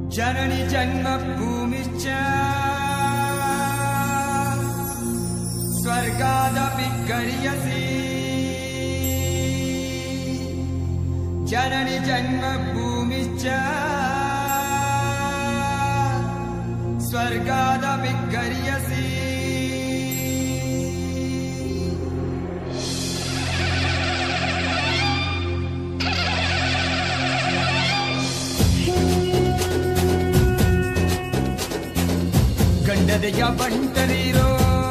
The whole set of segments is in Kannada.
ಜನನಿ ಜನ್ಮಭೂಮಿಶ್ಚ ಸ್ವರ್ಗಾದಪಿ ಗರಿಯಸಿ ಜನನಿ ಜನ್ಮಭೂಮಿಶ್ಚ ಸ್ವರ್ಗಾದಪಿ ಗರಿಯಸಿ ಗಂಡದೆಯ ಬಂಟರಿರೋ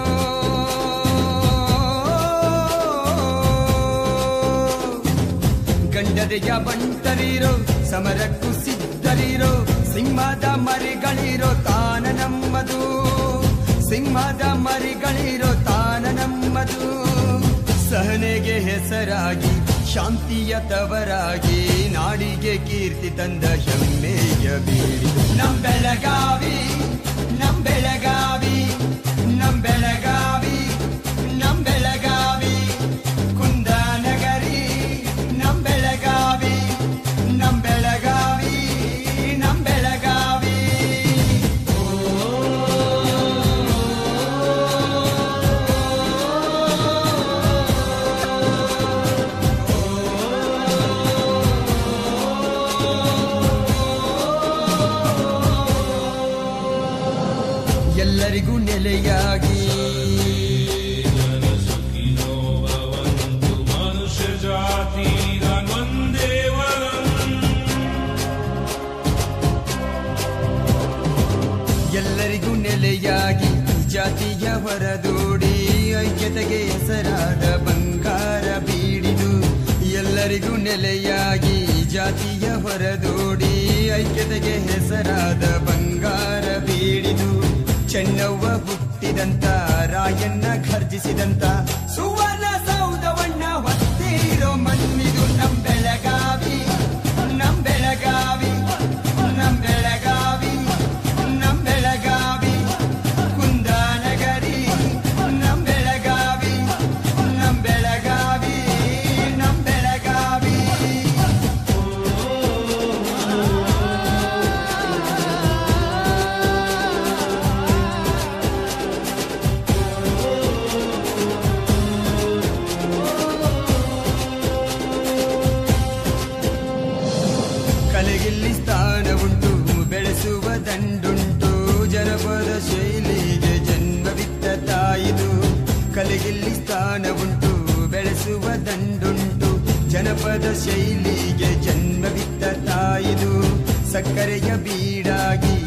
ಗಂಡದೆಯ ಬಂಟರಿರೋ ಸಮರಕ್ಕೂ ಸಿದ್ಧರಿರೋ ಸಿಂಹದ ಮರಿಗಳಿರೋ ತಾನ ನಮ್ಮದು ಸಿಂಹದ ಮರಿಗಳಿರೋ ತಾನ ನಮ್ಮದು ಸಹನೆಗೆ ಹೆಸರಾಗಿ ಶಾಂತಿಯ ತವರಾಗಿ ನಾಡಿಗೆ ಕೀರ್ತಿ ತಂದ ಹೆಮ್ಮೆಯ ಬೀಡಿ ನಮ್ ಬೆಳಗಾವಿ ನಮ್ ಬೆಳಗಾವಿ ನಮ್ ಬೆಳಗಾವಿ ನಮ್ ಬೆಳಗಾವಿ ಕುಂದಾನಗರಿ ನಮ್ ಬೆಳಗಾವಿ ನಮ್ ಬೆಳಗಾವಿ ನಮ್ ಬೆಳಗಾವಿ ಎಲ್ಲರಿಗೂ ನೆಲೆಯಾಗಿ सुखिनो भवन्तु मनुष्यजातीनां वन्दे वरम् ಎಲ್ಲರಿಗೂ ನೆಲೆಯಾಗಿ ಜಾತಿಯ ಹೊರದೂಡಿ ಐಕ್ಯತೆಗೆ ಹೆಸರಾದ ಬಂಗಾರ ಬೀಡಿದು ಎಲ್ಲರಿಗೂ ನೆಲೆಯಾಗಿ ಜಾತಿಯ ಹೊರದೂಡಿ ಐಕ್ಯತೆಗೆ ಹೆಸರಾದ ಬಂಗಾರ ಬೀಡಿದು ಚೆನ್ನವ್ವ ಹುಟ್ಟಿದಂತ ರಾಯಣ್ಣ ಘರ್ಜಿಸಿದಂತ ಸುವರ್ಣ ಸೌಧವಣ್ಣ ಹೊತ್ತಿರೋ ಮಣ್ಣಿದು ನಮ್ ಬೆಳಗಾವಿ ನಮ್ ಬೆಳಗಾವಿ ನಮ್ ಬೆಳಗಾವಿ ನಮ್ ಬೆಳಗಾವಿ ಕುಂದಾನಗರಿ ನಮ್ ಬೆಳಗಾವಿ ನಮ್ ಬೆಳಗಾವಿ ನಮ್ ಬೆಳಗಾವಿ ಕಲೆಗಿಲ್ಲಿ ಸ್ಥಾನ ಉಂಟು ಬೆಳೆಸುವ ದಂಡುಂಟು ಜನಪದ ಶೈಲಿಗೆ ಜನ್ಮವಿತ್ತ ತಾಯಿದು ಕಲೆಗಿಲ್ಲಿ ಸ್ಥಾನ ಉಂಟು ಬೆಳೆಸುವ ದಂಡುಂಟು ಜನಪದ ಶೈಲಿಗೆ ಜನ್ಮವಿತ್ತ ತಾಯಿದು ಸಕ್ಕರೆಯ ಬೀಡಾಗಿ